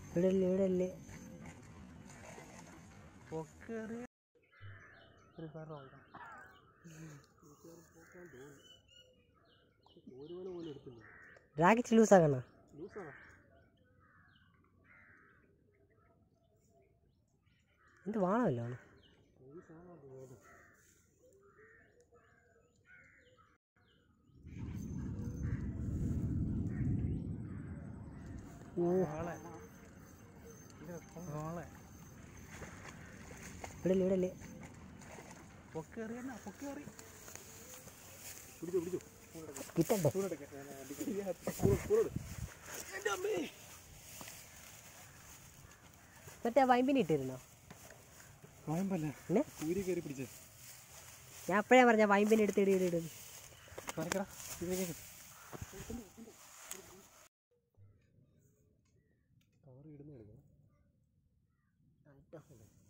ഇവിടല്ലേ ഇവിടല്ലേ പൊക്കേറിയ ഒരു കാരണം നോക്കാം ഒരു മണി പോലും എടുത്തില്ല ഡ്രാഗിച്ച് ലൂസാക്കണ ലൂസാണോ എന്ത് വാണമല്ലോ ആണ് ലൂസാണോ തോന്നുന്നു ആളെ ആളെ ഇവിടല്ലേ ഇവിടല്ലേ പൊക്കേറിയ പൊക്കേറി പിടിച്ചോ പിടിച്ചോ കിട്ടണ്ടേ മറ്റേ വൈമ്പിന് ഇട്ടിരുന്നോ വായമ്പല്ല പിന്നെ ഊരി കയറി പിടിച്ചേ ഞാൻ അപ്പോഴേ പറഞ്ഞ വൈമ്പിന് എടുത്ത് ഇടി ഇടി ഇടും പറക്കടാ ഇതിലേക്ക് കവർ ഇടുന്ന എടുക്കണം